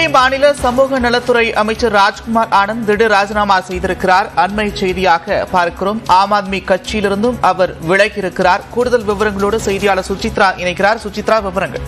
டெல்லி மாநில சமூக நலத்துறை அமைச்சர் ராஜ்குமார் ஆனந்த் திடீர் ராஜினாமா செய்திருக்கிறார் அண்மை செய்தியாக பார்க்கிறோம் ஆம் ஆத்மி கட்சியிலிருந்தும் அவர் விலகியிருக்கிறார் கூடுதல் விவரங்களோடு செய்தியாளர் சுசித்ரா இணைக்கிறார் சுசித்ரா விவரங்கள்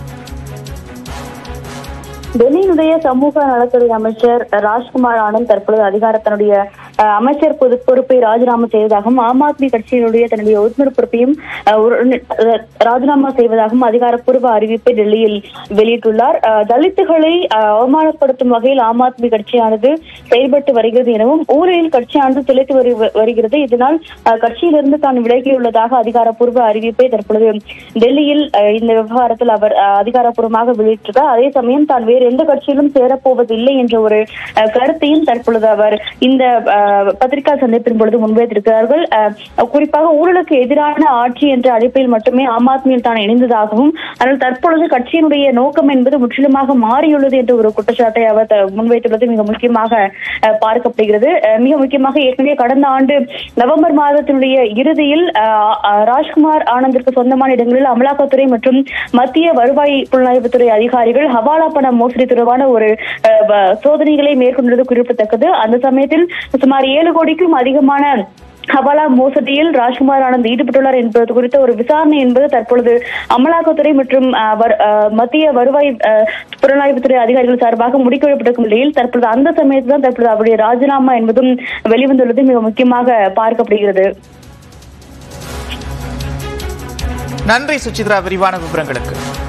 டெல்லியினுடைய சமூக நலத்துறை அமைச்சர் ராஜ்குமார் ஆனந்த் தற்பொழுது அதிகாரத்தினுடைய அஹ், அமைச்சர் பொது பொறுப்பை ராஜினாமா செய்வதாகவும் ஆம் ஆத்மி கட்சியினுடைய தன்னுடைய உறுப்பினர் பொறுப்பையும் அஹ், ஒரு- அஹ், ராஜினாமா செய்வதாகவும் அதிகாரப்பூர்வ அறிவிப்பை டெல்லியில் வெளியிட்டுள்ளார் அஹ், தலித்துகளை அஹ், அவமானப்படுத்தும் வகையில் ஆம் ஆத்மி கட்சியானது செயல்பட்டு வருகிறது எனவும் ஊழலில் கட்சியானது திளைத்து வரு- வருகிறது இதனால் அஹ், கட்சியிலிருந்து தான் விலகியுள்ளதாக அதிகாரப்பூர்வ அறிவிப்பை தற்பொழுது டெல்லியில் அஹ், இந்த விவகாரத்தில் அவர் அஹ், அதிகாரப்பூர்வமாக வெளியிட்டிருக்கார் அதே சமயம் தான் வேறு எந்த கட்சியிலும் சேரப்போவதில்லை என்ற ஒரு அஹ், கருத்தையும் தற்பொழுது அவர் இந்த அஹ், பத்திரிகா சந்திப்பின் பொழுது முன்வைத்திருக்கிறார்கள் அஹ், குறிப்பாக ஊழலுக்கு எதிரான ஆட்சி என்ற அழைப்பில் மட்டுமே ஆம் ஆத்மியில் தான் இணைந்ததாகவும் ஆனால் தற்பொழுது கட்சியினுடைய நோக்கம் என்பது முற்றிலுமாக மாறியுள்ளது என்ற ஒரு குற்றச்சாட்டை அவர் த- முன்வைத்துள்ளது மிக முக்கியமாக அஹ், பார்க்கப்படுகிறது அஹ், மிக முக்கியமாக ஏற்கனவே கடந்த ஆண்டு நவம்பர் மாதத்தினுடைய இறுதியில் அஹ், அஹ், ராஜ்குமார் ஆனந்திற்கு சொந்தமான இடங்களில் அமலாக்கத்துறை மற்றும் மத்திய வருவாய் புலனாய்வுத்துறை அதிகாரிகள் ஹவாலா பண மோசடி தொடர்பான ஒரு அஹ், வ- சோதனைகளை மேற்கொண்டது குறிப்பிடத்தக்கது அந்த சமயத்தில் சுமார் ஏழு கோடிக்கும் அதிகமான ஹவாலா மோசடியில் ராஜ்குமார் ஆனந்த் ஈடுபட்டுள்ளார் என்பது குறித்த ஒரு விசாரணை என்பது தற்பொழுது அமலாக்கத்துறை மற்றும் அஹ், வர்- அஹ், மத்திய வருவாய் அஹ், புலனாய்வுத்துறை அதிகாரிகள் சார்பாக முடிக்கப்பட்டிருக்கும் நிலையில் தற்பொழுது அந்த சமயத்தில் தான் தற்பொழுது அவருடைய ராஜினாமா என்பதும் வெளிவந்துள்ளது மிக முக்கியமாக பார்க்கப்படுகிறது நன்றி சுசித்ரா விரிவான விவரங்களுக்கு